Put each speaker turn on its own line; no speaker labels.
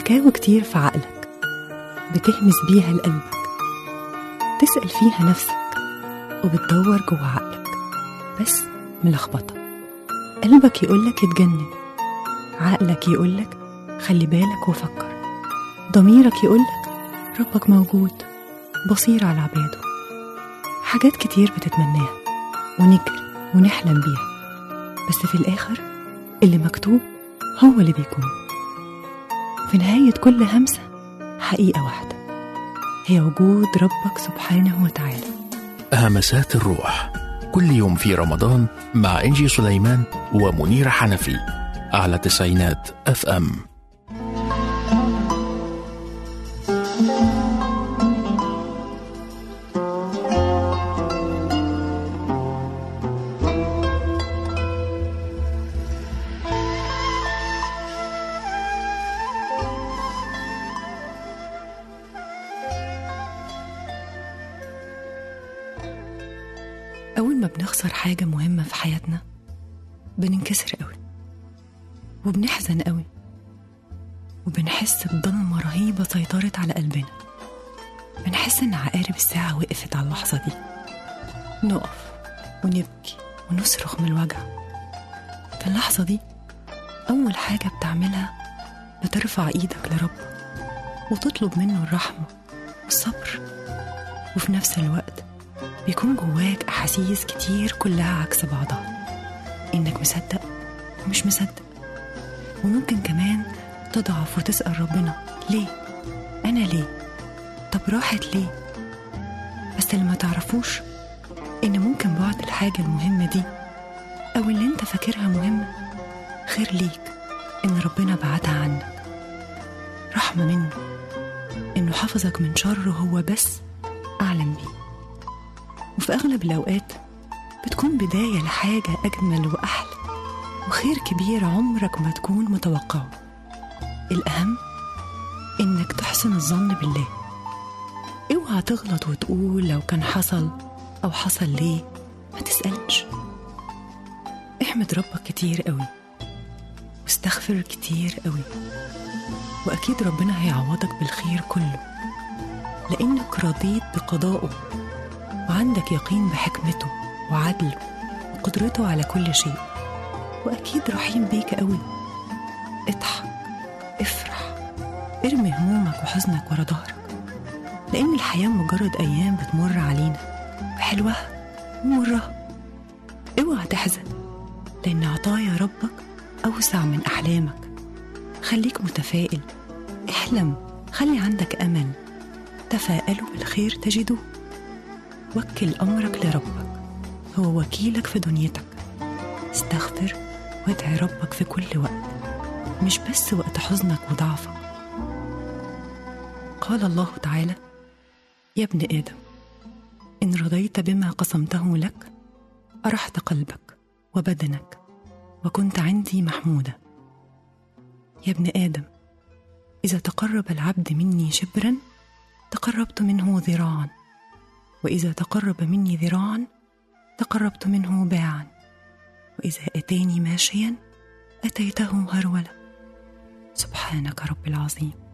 حكاوي كتير في عقلك بتهمس بيها لقلبك تسأل فيها نفسك وبتدور جوه عقلك بس ملخبطة قلبك يقولك اتجنن عقلك يقولك خلي بالك وفكر ضميرك يقولك ربك موجود بصير على عباده حاجات كتير بتتمناها ونجري ونحلم بيها بس في الآخر اللي مكتوب هو اللي بيكون في نهاية كل همسة حقيقة واحدة هي وجود ربك سبحانه وتعالى
همسات الروح كل يوم في رمضان مع إنجي سليمان ومنير حنفي على تسعينات اف ام
أول ما بنخسر حاجة مهمة في حياتنا بننكسر قوي وبنحزن قوي وبنحس بضلمة رهيبة سيطرت على قلبنا بنحس إن عقارب الساعة وقفت على اللحظة دي نقف ونبكي ونصرخ من الوجع في اللحظة دي أول حاجة بتعملها بترفع إيدك لربك وتطلب منه الرحمة والصبر وفي نفس الوقت بيكون جواك أحاسيس كتير كلها عكس بعضها إنك مصدق ومش مصدق وممكن كمان تضعف وتسأل ربنا ليه؟ أنا ليه؟ طب راحت ليه؟ بس اللي ما تعرفوش إن ممكن بعد الحاجة المهمة دي أو اللي أنت فاكرها مهمة خير ليك إن ربنا بعدها عنك رحمة منه إنه حفظك من شر هو بس أعلم بيه وفي أغلب الأوقات بتكون بداية لحاجة أجمل وأحلى وخير كبير عمرك ما تكون متوقعه الأهم إنك تحسن الظن بالله اوعى تغلط وتقول لو كان حصل أو حصل ليه ما تسألش احمد ربك كتير قوي واستغفر كتير قوي وأكيد ربنا هيعوضك بالخير كله لأنك رضيت بقضائه وعندك يقين بحكمته وعدله وقدرته على كل شيء وأكيد رحيم بيك قوي اضحك افرح ارمي همومك وحزنك ورا ظهرك لأن الحياة مجرد أيام بتمر علينا بحلوها ومرها اوعى تحزن لأن عطايا ربك أوسع من أحلامك خليك متفائل احلم خلي عندك أمل تفائلوا بالخير تجدوه وكل أمرك لربك هو وكيلك في دنيتك استغفر وادعي ربك في كل وقت مش بس وقت حزنك وضعفك قال الله تعالى يا ابن آدم إن رضيت بما قسمته لك أرحت قلبك وبدنك وكنت عندي محمودا يا ابن آدم إذا تقرب العبد مني شبرا تقربت منه ذراعا وإذا تقرب مني ذراعا تقربت منه باعا وإذا أتاني ماشيا أتيته هرولا سبحانك رب العظيم